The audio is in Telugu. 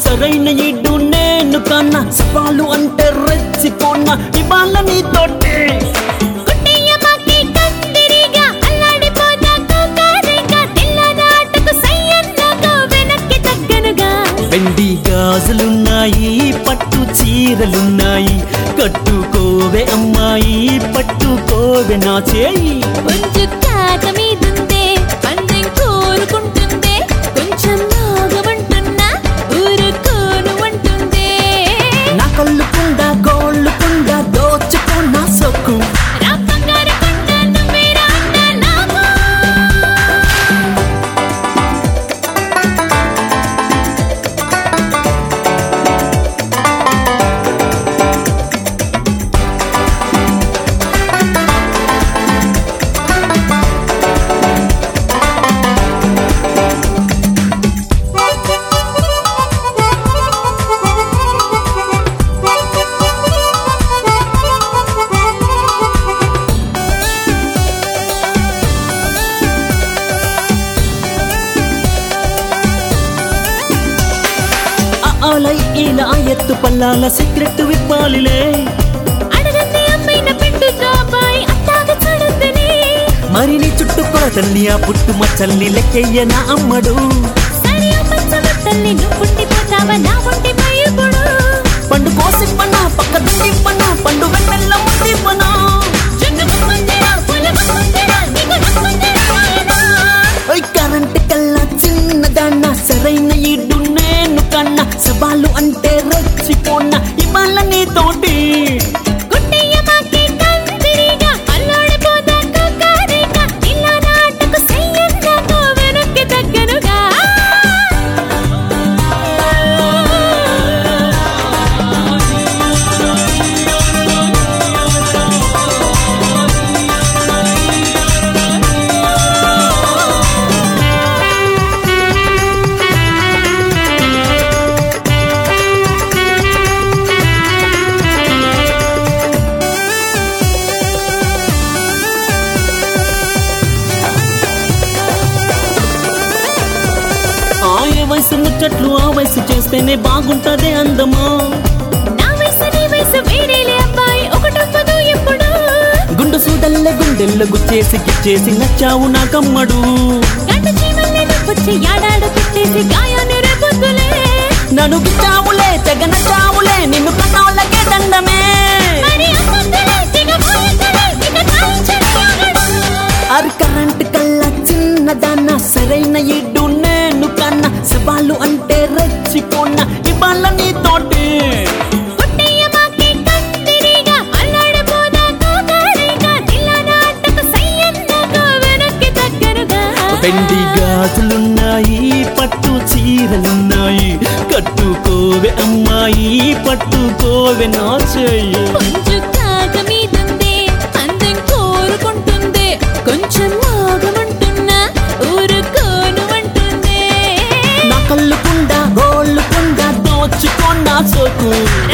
సరైన ఇడ్డు నేను కన్నా సవాలు అంటే రెచ్చిపోన్నా ఇవాళ నీతోటి కుట్టయ్యమాకి కందిరిగా అల్లాడిపోతా కోకారిగా తెల్లనాటకు సయ్యన్నగా వెనక్కి తగ్గనుగా వెండి గాజులున్నాయి పట్టు చీరలున్నాయి కట్టుకోవే అమ్మాయి పట్టుకోవే నా చేయి కొంచెం కాక మీదుందే పందెం కోరుకుంటుందే కొంచెం నాగమంటున్నా ఊరుకోను అంటుందే నా కళ్ళు కుండ గోళ్ళు కుండ దోచుకున్న సొక్కు రా బంగారు కొండ నువ్వే రా అంట నాకు ఆ ఆలై ఇలా ఎత్తు పల్లాల సీక్రెట్ విప్పాలిలే అడగంది అమ్మైన పెట్టు జాబాయ్ అట్టాగ చూడొద్దని మరి నీ చుట్టూ కొలతల్ని ఆ పుట్టు మచ్చల్ని లెక్కయ్య నా అమ్మడు సరే పచ్చబట్టల్ని నువ్వు ఉండిపోతావా నా ఉండిపో ఇప్పుడు పండు కోసిప్పనా పక్క దుండిప్పనా పండు వెన్నెల్ల ముద్దిప్పనా జన్మకుందేరా పొలకుందేరా నీకు నక్కుందేరా నాయనా ఓయ్ కరెంట్ కల్లా చిన్నదాన్న సరైన ఇడ్డు నేను కన్నా సవాలు అంటే రెచ్చిపోన్న ఇవాళ నీతోటి గుట్టయ్యమాకి కందిరిగా అల్లాడిపోతా కోకారిగా ఇలా నాటకు సయ్యన్నగా వెనక్కి తగ్గనుగా ఆ ఏ వయసు ముచ్చట్లు ఆ వయసు చేస్తేనే బాగుంటదే అందమా నా వయసు నీ వయసు వేరేలే అబ్బాయి ఒకటొప్పదు ఎప్పుడు గుండు సూదల్లే గుండెల్లో గుచ్చేసి గిచ్చేసి నచ్చావు నాకమ్మడు గంట చీమల్ని నొప్పొచ్చి యాడాడు పెట్టేసి గాయాన్ని రేపొద్దులే నన్ను గిచ్చావులే తెగ నచ్చావులే నిన్ను కన్నోళ్ళకే దండమే మరి అమ్మొద్దులే దిగబోయొద్దులే ఇక కాయించని ఆగడు అరి కరెంట్ కల్లా చిన్నదాన్న సరైన ఇడ్డు నేను కన్నా సవాలు అంటే రెచ్చిపోన్న ఇవాళ నీతోటి గుట్టయ్యమాకి కందిరిగా అల్లాడిపోదా కోకారిగా ఇలా నాటకు సయ్యన్నగా వెనక్కి తగ్గనుగా వెండి గాజులున్నాయి పట్టు చీరలున్నాయి కట్టుకోవే అమ్మాయి పట్టుకోవే నా చెయ్యి కొంచెం కాక మీదుందే అందం కోరుకుంటుంది కొంచెం నాగమంటున్నా ఊరుకోను అంటుందే నా కళ్ళు కుండ గోళ్ళు కుండ దోచుకున్న సోకు